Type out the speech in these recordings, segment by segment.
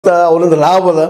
ಮತ್ತು ಅವರಿಂದ ಲಾಭ ಅದ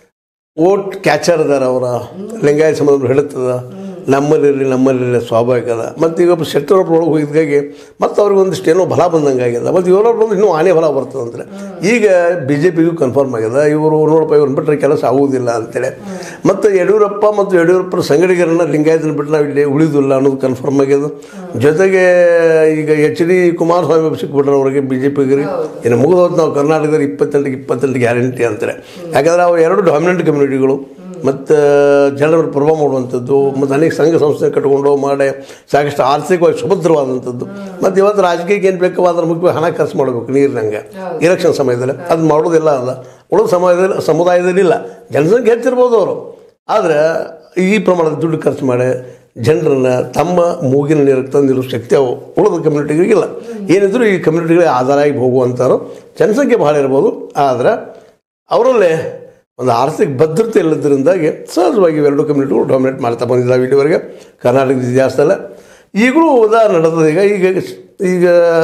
ಓಟ್ ಕ್ಯಾಚರ್ ಅದಾರ ಅವರ ಲಿಂಗಾಯತ ಸಮಾಜ ಹಿಡಿತದ ನಮ್ಮಲ್ಲಿರಲಿ ನಮ್ಮಲ್ಲಿರಲಿ ಸ್ವಾಭಾವಿಕ ಅದ ಮತ್ತು ಈಗ ಒಬ್ಬ ಶೆಟ್ಟರ್ ಒಬ್ರು ಒಳಗೆ ಹೋಗಿದ್ದಾಗೆ ಮತ್ತು ಅವ್ರಿಗೆ ಒಂದಿಷ್ಟು ಏನೋ ಬಲ ಬಂದಂಗೆ ಆಗ್ಯದ ಮತ್ತು ಇವರವ್ರು ಬಂದು ಇನ್ನೂ ಆನೆ ಬಲ ಬರ್ತದೆ ಅಂತಾರೆ ಈಗ ಬಿ ಜೆ ಪಿಗೂ ಕನ್ಫರ್ಮ್ ಆಗ್ಯದ ಇವರು ನೋಡಪ್ಪ ಇವ್ರನ್ನ ಬಿಟ್ಟರೆ ಕೆಲಸ ಆಗುವುದಿಲ್ಲ ಅಂತೇಳಿ ಮತ್ತು ಯಡಿಯೂರಪ್ಪ ಮತ್ತು ಯಡಿಯೂರಪ್ಪನ ಸಂಗಡಿಗರನ್ನ ಲಿಂಗಾಯತನ ಬಿಟ್ಟು ನಾವು ಇಲ್ಲಿ ಉಳಿದಿಲ್ಲ ಅನ್ನೋದು ಕನ್ಫರ್ಮ್ ಆಗ್ಯದ ಜೊತೆಗೆ ಈಗ ಎಚ್ ಡಿ ಕುಮಾರಸ್ವಾಮಿ ಸಿಕ್ಬಿಟ್ರೆ ಅವ್ರಿಗೆ ಬಿ ಜೆ ಪಿಗೆ ಇನ್ನು ಮುಗಿದೋದು ನಾವು ಕರ್ನಾಟಕದಲ್ಲಿ ಇಪ್ಪತ್ತೆಂಟಿಗೆ ಇಪ್ಪತ್ತೆಂಟು ಗ್ಯಾರಂಟಿ ಅಂತಾರೆ ಯಾಕಂದ್ರೆ ಅವು ಎರಡು ಡಾಮಿನೆಂಟ್ ಕಮ್ಯುನಿಟಿಗಳು ಮತ್ತು ಜನರ ಪ್ರಭಾವ ಮಾಡುವಂಥದ್ದು ಮತ್ತು ಅನೇಕ ಸಂಘ ಸಂಸ್ಥೆ ಕಟ್ಕೊಂಡು ಮಾಡಿ ಸಾಕಷ್ಟು ಆರ್ಥಿಕವಾಗಿ ಸುಭದ್ರವಾದಂಥದ್ದು ಮತ್ತು ಇವತ್ತು ರಾಜಕೀಯಕ್ಕೆ ಏನು ಬೇಕೋ ಅದ್ರ ಮುಖ್ಯವಾಗಿ ಹಣ ಖರ್ಚು ಮಾಡಬೇಕು ನೀರಿನಂಗೆ ಇಲೆಕ್ಷನ್ ಸಮಯದಲ್ಲಿ ಅದು ಮಾಡೋದಿಲ್ಲ ಅಲ್ಲ ಉಳಿದ ಸಮಯದಲ್ಲಿ ಸಮುದಾಯದಲ್ಲಿ ಇಲ್ಲ ಜನಸಂಖ್ಯೆ ಹೆಚ್ಚಿರ್ಬೋದು ಅವರು ಆದರೆ ಈ ಪ್ರಮಾಣದ ದುಡ್ಡು ಖರ್ಚು ಮಾಡಿ ಜನರನ್ನು ತಮ್ಮ ಮೂಗಿನ ನೀರಿಗೆ ತಂದಿರೋ ಶಕ್ತಿ ಅವು ಉಳಿದ ಕಮ್ಯುನಿಟಿಗಳಿಗಿಲ್ಲ ಏನಿದ್ರು ಈ ಕಮ್ಯುನಿಟಿಗಳಿಗೆ ಆಧಾರ ಆಗಿ ಹೋಗುವಂಥವ್ರು ಜನಸಂಖ್ಯೆ ಭಾಳ ಇರ್ಬೋದು ಆದರೆ ಅವರಲ್ಲೇ ಒಂದು ಆರ್ಥಿಕ ಭದ್ರತೆ ಇಲ್ಲದ್ರಿಂದಾಗಿ ಸಹಜವಾಗಿ ಇವೆರಡು ಕಮ್ಯುನಿಟಿಗಳು ಡಾಮಿನೇಟ್ ಮಾಡ್ತಾ ಬಂದಿದ್ದಾವೆ ಇಲ್ಲಿವರೆಗೆ ಕರ್ನಾಟಕದ ಇತಿಹಾಸದಲ್ಲ ಈಗಲೂ ಉದಾಹರಣೆ ನಡೆದದ ಈಗ ಈಗ ಈಗ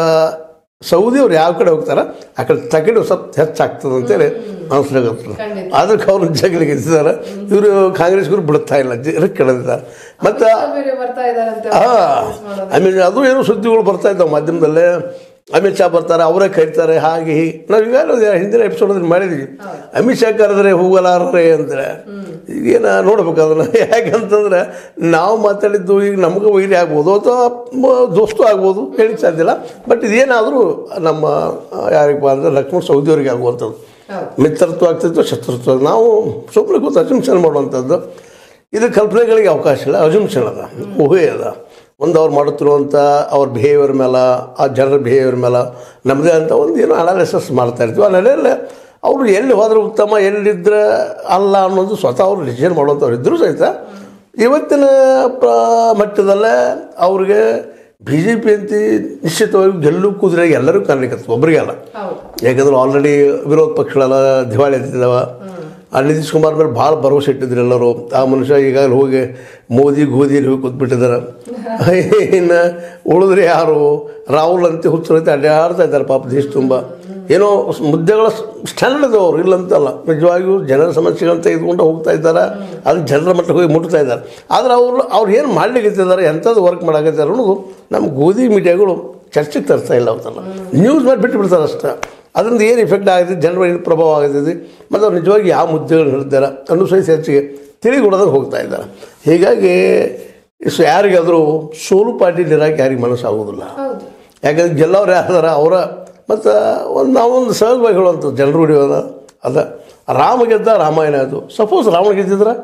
ಸೌದಿಯವ್ರು ಯಾವ ಕಡೆ ಹೋಗ್ತಾರೆ ಆ ಕಡೆ ತಕಡೆ ಸ್ವಲ್ಪ ಹೆಚ್ಚಾಗ್ತದೆ ಅಂತೇಳಿ ಅನಿಸ್ಲಾಗತ್ತದ ಅದಕ್ಕೆ ಅವ್ರು ಜಗಲಿಗೆ ಎತ್ತಿದ್ದಾರೆ ಇವರು ಕಾಂಗ್ರೆಸ್ಗರು ಬಿಡುತ್ತಾ ಇಲ್ಲ ಜ ಕೆಳದಿದ್ದಾರೆ ಮತ್ತು ಬೇರೆ ಬರ್ತಾ ಇದಾರಂತೆ ಹಾಂ ಐ ಮೀನ್ ಅದು ಏನೋ ಸುದ್ದಿಗಳು ಬರ್ತಾ ಇದ್ದಾವೆ ಮಾಧ್ಯಮದಲ್ಲೇ ಅಮಿತ್ ಶಾ ಬರ್ತಾರೆ ಅವರೇ ಕರೀತಾರೆ ಹಾಗೆ ಹೀಗೆ ನಾವು ಈಗಾಗಲೇ ಹಿಂದಿನ ಎಪಿಸೋಡಲ್ಲಿ ಮಾಡಿದ್ವಿ ಅಮಿತ್ ಶಾ ಕರೆದ್ರೆ ಹೋಗಲಾರರೆ ಅಂತಾರೆ ಈಗೇನ ನೋಡ್ಬೇಕು ಅದನ್ನು ಯಾಕಂತಂದ್ರೆ ನಾವು ಮಾತಾಡಿದ್ದು ಈಗ ನಮಗೆ ವೈರಿ ಆಗ್ಬೋದು ಅಥವಾ ಮ- ದೋಸ್ತು ಆಗ್ಬೋದು ಹೇಳಿಕ್ಕೆ ಸಾಧ್ಯ ಇಲ್ಲ ಬಟ್ ಇದೇನಾದರೂ ನಮ್ಮ ಯಾರಿಗಪ್ಪ ಅಂದರೆ ಲಕ್ಷ್ಮಣ್ ಸೌದಿಯವರಿಗೆ ಆಗುವಂಥದ್ದು ಮಿತ್ರತ್ವ ಆಗ್ತಿತ್ತು ಶತ್ರುತ್ವ ನಾವು ಸುಮ್ಮನೆ ಕೂತು ಅಜುಮ್ಷನ್ ಮಾಡುವಂಥದ್ದು ಇದು ಕಲ್ಪನೆಗಳಿಗೆ ಅವಕಾಶ ಇಲ್ಲ ಅಜುಮ್ಷನ್ ಅದ ಊಹೆ ಅದ ಒಂದು ಅವ್ರು ಮಾಡುತ್ತಿರುವಂಥ ಅವ್ರ ಬಿಹೇವಿಯರ್ ಮೇಲೆ ಆ ಜನರ ಬಿಹೇವಿಯರ್ ಮೇಲೆ ನಮ್ಮದೇ ಅಂತ ಒಂದು ಏನೋ ಅನಾಲಿಸಿಸ್ ಮಾಡ್ತಾ ಇರ್ತೀವಿ ಆ ನೆಲೆಯಲ್ಲೇ ಅವರು ಎಲ್ಲಿ ಹೋದ್ರೆ ಉತ್ತಮ ಎಲ್ಲಿದ್ದರೆ ಅಲ್ಲ ಅನ್ನೋದು ಸ್ವತಃ ಅವರು ಡಿಸಿಷನ್ ಮಾಡುವಂಥವ್ರು ಇದ್ದರೂ ಸಹಿತ ಇವತ್ತಿನ ಪ್ರ ಮಟ್ಟದಲ್ಲೇ ಅವ್ರಿಗೆ ಬಿ ಜೆ ಪಿ ಅಂತ ನಿಶ್ಚಿತವಾಗಿ ಗೆಲ್ಲು ಕುದುರೆ ಎಲ್ಲರೂ ಕಾಣಲಿಕ್ಕೆ ಒಬ್ಬರಿಗೆ ಅಲ್ಲ ಹೌದು ಯಾಕಂದ್ರೆ ಆಲ್ರೆಡಿ ವಿರೋಧ ಪಕ್ಷಗಳೆಲ್ಲ ದಿವಾಳಿ ಎತ್ತಿದ್ದಾವ ಆ ನಿತೀಶ್ ಕುಮಾರ್ ಮೇಲೆ ಭಾಳ ಭರವಸೆ ಇಟ್ಟಿದ್ರು ಎಲ್ಲರೂ ಆ ಮನುಷ್ಯ ಈಗಾಗಲೇ ಹೋಗಿ ಮೋದಿ ಗೋಧಿಯಲ್ಲಿ ಹೋಗಿ ಕೂತ್ಬಿಟ್ಟಿದ್ದಾರೆ ಇನ್ನು ಉಳಿದ್ರೆ ಯಾರು ರಾಹುಲ್ ಅಂತ ಹುಚ್ಚರೈತೆ ಅಡ್ಡಾಡ್ತಾ ಇದ್ದಾರೆ ಪಾಪ ದೇಶ ತುಂಬ ಏನೋ ಮುದ್ದೆಗಳ ಸ್ಟ್ಯಾಂಡರ್ಡ್ ಇದಾವೆ ಅವರು ಇಲ್ಲಂತಲ್ಲ ನಿಜವಾಗಿಯೂ ಜನರ ಸಮಸ್ಯೆಗಳನ್ನ ತೆಗೆದುಕೊಂಡು ಹೋಗ್ತಾ ಇದ್ದಾರೆ ಅದು ಜನರ ಮಟ್ಟಕ್ಕೆ ಹೋಗಿ ಮುಟ್ತಾ ಇದ್ದಾರೆ ಆದರೆ ಅವರು ಅವ್ರು ಏನು ಮಾಡ್ಲಿಕ್ಕೆ ಎಂಥದ್ದು ವರ್ಕ್ ಮಾಡಾಕತ್ತಾರೆ ಅನ್ನೋದು ನಮ್ಮ ಗೋಧಿ ಮೀಡಿಯಾಗಳು ಚರ್ಚೆಗೆ ತರ್ತಾ ಇಲ್ಲ ಅವತ್ತಲ್ಲ ನ್ಯೂಸ್ ಮಾಡಿ ಬಿಟ್ಟು ಬಿಡ್ತಾರೆ ಅಷ್ಟೇ ಅದರಿಂದ ಏನು ಇಫೆಕ್ಟ್ ಆಗಿದೆ ಜನರ ಏನು ಪ್ರಭಾವ ಆಗ್ತದೆ ಮತ್ತು ಅವ್ರು ನಿಜವಾಗಿ ಯಾವ ಮುದ್ದೆಗಳು ಹೇಳ್ತಾರೆ ಅನ್ನೋ ಸಹಿತ ಹೆಚ್ಚಿಗೆ ತಿಳಿಗೊಡೋದಂಗೆ ಹೋಗ್ತಾ ಇದ್ದಾರೆ ಹೀಗಾಗಿ ಸೊ ಯಾರಿಗಾದರೂ ಸೋಲು ಪಾರ್ಟಿಲಿ ಇರೋಕೆ ಯಾರಿಗೆ ಮನಸ್ಸು ಆಗೋದಿಲ್ಲ ಹೌದು ಯಾಕಂದ್ರೆ ಗೆಲ್ಲವ್ರು ಯಾರ್ದಾರ ಅವರ ಮತ್ತು ಒಂದು ನಾವೊಂದು ಸಹಜವಾಗಿ ಹೇಳುವಂಥದ್ದು ಜನರು ಹಿಡಿಯೋದ ಅದ ರಾಮ ಗೆದ್ದ ರಾಮಾಯಣ ಅದು ಸಪೋಸ್ ರಾವಣ ಗೆದ್ದಿದ್ರೆ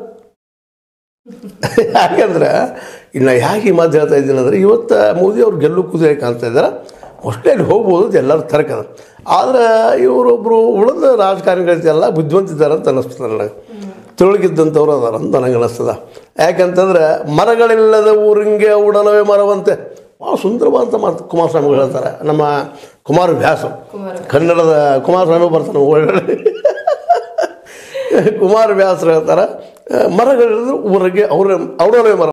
ಯಾಕೆಂದ್ರೆ ಇನ್ನು ಯಾಕೆ ಈ ಮಾತು ಹೇಳ್ತಾ ಇದ್ದೀನಿ ಅಂದರೆ ಇವತ್ತು ಮೋದಿ ಅವ್ರು ಗೆಲ್ಲು ಕುದುರೆ ಕಾಣ್ತಾ ಇದ್ದಾರೆ ಅಷ್ಟೇ ಅಲ್ಲಿ ಹೋಗ್ಬೋದು ಅಂತ ಎಲ್ಲರೂ ತರ್ಕದ ಆದರೆ ಇವರೊಬ್ಬರು ಉಳಿದ ರಾಜಕಾರಣಿಗಳಿಗೆಲ್ಲ ಬುದ್ಧಿವಂತಿದ್ದಾರೆ ಅಂತ ಅನ್ನಿಸ್ತದೆ ನನಗೆ ತಿಳುಗಿದ್ದಂಥವ್ರು ಅದಾರ ಅಂತ ನನಗೆ ಅನ್ನಿಸ್ತದ ಯಾಕಂತಂದ್ರೆ ಮರಗಳಿಲ್ಲದ ಊರಿಂಗೆ ಉಡಲವೇ ಮರವಂತೆ ಭಾಳ ಸುಂದರವಾದಂಥ ಮಾತು ಕುಮಾರಸ್ವಾಮಿಗಳು ಹೇಳ್ತಾರೆ ನಮ್ಮ ಕುಮಾರ ವ್ಯಾಸ ಕನ್ನಡದ ಕುಮಾರಸ್ವಾಮಿ ಬರ್ತಾನೆ ಒಳ್ಳೆ ಕುಮಾರ ವ್ಯಾಸರು ಹೇಳ್ತಾರೆ ಮರಗಳಿಲ್ಲದ ಊರಿಗೆ ಅವ್ರ ಅವರಲ್ಲೇ ಮರ